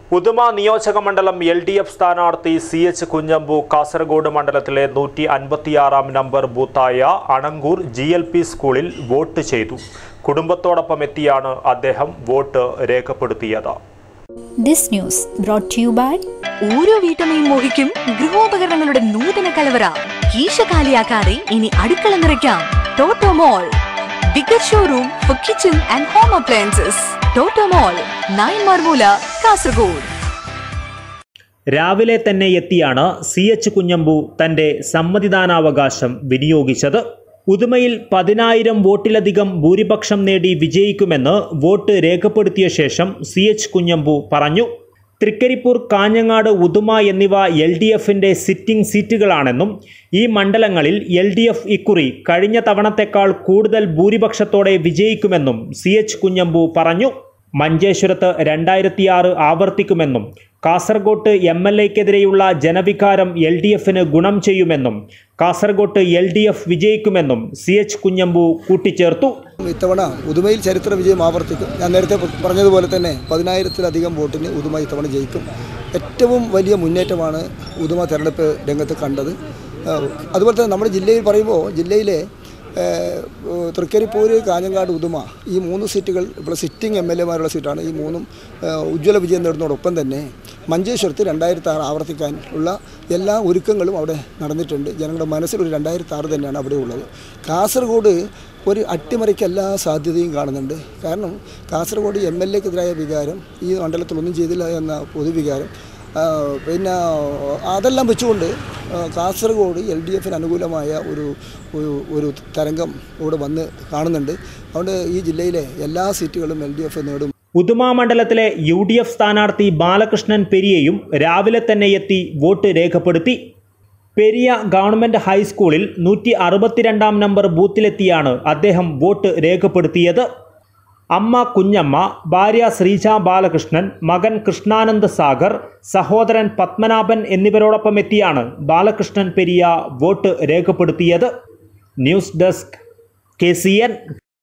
ഉദുമ നിയോജക മണ്ഡലം L D F സ്ഥാനാർത്ഥി സി എച്ച് കുഞ്ഞമ്പു കാസർഗോഡ് മണ്ഡലത്തിലെ നൂറ്റി അൻപത്തിയാറാം നമ്പർ ബൂത്തായ അണങ്കൂർ ജി എൽ പി സ്കൂളിൽ വോട്ട് ചെയ്തു കുടുംബത്തോടൊപ്പം എത്തിയാണ് അദ്ദേഹം വോട്ട് രേഖപ്പെടുത്തിയത് This news brought to you by ഓരോ വീട്ടമ്മയും മോഹിക്കും ഗൃഹോപകരണങ്ങളുടെ നൂതന കലവറ കീശ കാലിയാക്കാതെ ഇനി അടുക്കള നിറയ്ക്കാം Toto Mall bigger showroom for kitchen and home appliances Toto Mall nine മാർമൂല കാസർഗോഡ് രാവിലെ തന്നെ എത്തിയാണ് സി എച്ച് കുഞ്ഞമ്പു തന്റെ സമ്മതിദാനാവകാശം വിനിയോഗിച്ചത് ഉദുമയിൽ പതിനായിരം വോട്ടിലധികം ഭൂരിപക്ഷം നേടി വിജയിക്കുമെന്ന് വോട്ട് രേഖപ്പെടുത്തിയ ശേഷം സി എച്ച് കുഞ്ഞമ്പു പറഞ്ഞു തൃക്കരിപ്പൂർ കാഞ്ഞങ്ങാട് ഉദുമ എന്നിവ എൽ ഡി എഫിൻ്റെ സിറ്റിംഗ് സീറ്റുകളാണെന്നും ഈ മണ്ഡലങ്ങളിൽ എൽ ഡി എഫ് ഇക്കുറി കഴിഞ്ഞ തവണത്തേക്കാൾ കൂടുതൽ ഭൂരിപക്ഷത്തോടെ വിജയിക്കുമെന്നും സി എച്ച് കുഞ്ഞമ്പു പറഞ്ഞു മഞ്ചേശ്വരത്ത് രണ്ടായിരത്തിയാറ് ആവർത്തിക്കുമെന്നും കാസർഗോട്ട് എം എൽ എക്കെതിരെയുള്ള ജനവികാരം എൽ ഡി എഫിന് ഗുണം ചെയ്യുമെന്നും കാസർഗോട്ട് എൽ ഡി എഫ് വിജയിക്കുമെന്നും സി എച്ച് കുഞ്ഞമ്പു കൂട്ടിച്ചേർത്തു ഇത്തവണ ഉദുമയിൽ ചരിത്ര വിജയം ആവർത്തിക്കും ഞാൻ നേരത്തെ പറഞ്ഞതുപോലെ തന്നെ പതിനായിരത്തിലധികം വോട്ടിന് ഉദുമ ഇത്തവണ ജയിക്കും ഏറ്റവും വലിയ മുന്നേറ്റമാണ് ഉദുമ തെരഞ്ഞെടുപ്പ് രംഗത്ത് കണ്ടത് ഏഹ് അതുപോലെ തന്നെ നമ്മുടെ ജില്ലയിൽ പറയുമ്പോൾ ജില്ലയിലെ ഏഹ്, തൃക്കരിപ്പൂര് കാഞ്ഞങ്ങാട് ഉദുമ ഈ മൂന്ന് സീറ്റുകൾ ഇപ്പോൾ സിറ്റിംഗ് എം എൽ എമാരുള്ള സീറ്റാണ് ഈ മൂന്നും ഏഹ്, ഉജ്ജ്വല വിജയം നേടുന്നതോടൊപ്പം തന്നെ മഞ്ചേശ്വരത്ത് രണ്ടായിരത്തി ആറ് ആവർത്തിക്കാൻ ഉള്ള എല്ലാ ഒരുക്കങ്ങളും അവിടെ നടന്നിട്ടുണ്ട് ജനങ്ങളുടെ മനസ്സിൽ ഒരു രണ്ടായിരത്തി ആറ് തന്നെയാണ് അവിടെ ഉള്ളത് കാസർഗോഡ് ഒരു അട്ടിമറിക്ക് എല്ലാ സാധ്യതയും കാണുന്നുണ്ട് കാരണം കാസർഗോഡ് എം എൽ എക്കെതിരായ വികാരം ഈ മണ്ഡലത്തിലൊന്നും ചെയ്തില്ല എന്ന പൊതുവികാരം ആ, പിന്നെ അതെല്ലാം വെച്ചുകൊണ്ട് ആ, കാസർഗോഡ് എൽ ഡി എഫിന് അനുകൂലമായ ഒരു ഒരു ഒരു തരംഗം ഇവിടെ വന്ന് കാണുന്നുണ്ട് അതുകൊണ്ട് ഈ ജില്ലയിലെ എല്ലാ സീറ്റുകളും എൽ ഡി എഫ് നേടും ഉദുമ മണ്ഡലത്തിലെ യു ഡി എഫ് സ്ഥാനാർത്ഥി ബാലകൃഷ്ണൻ പെരിയയും രാവിലെ തന്നെ എത്തി വോട്ട് രേഖപ്പെടുത്തി പെരിയ ഗവൺമെൻറ് ഹൈസ്കൂളിൽ നൂറ്റി അറുപത്തിരണ്ടാം നമ്പർ ബൂത്തിലെത്തിയാണ് അദ്ദേഹം വോട്ട് രേഖപ്പെടുത്തിയത് അമ്മ കുഞ്ഞമ്മ ഭാര്യ ശ്രീജ ബാലകൃഷ്ണൻ മകൻ കൃഷ്ണാനന്ദ് സാഗർ സഹോദരൻ പത്മനാഭൻ എന്നിവരോടൊപ്പം എത്തിയാണ് ബാലകൃഷ്ണൻ പെരിയ വോട്ട് രേഖപ്പെടുത്തിയത് news desk K C N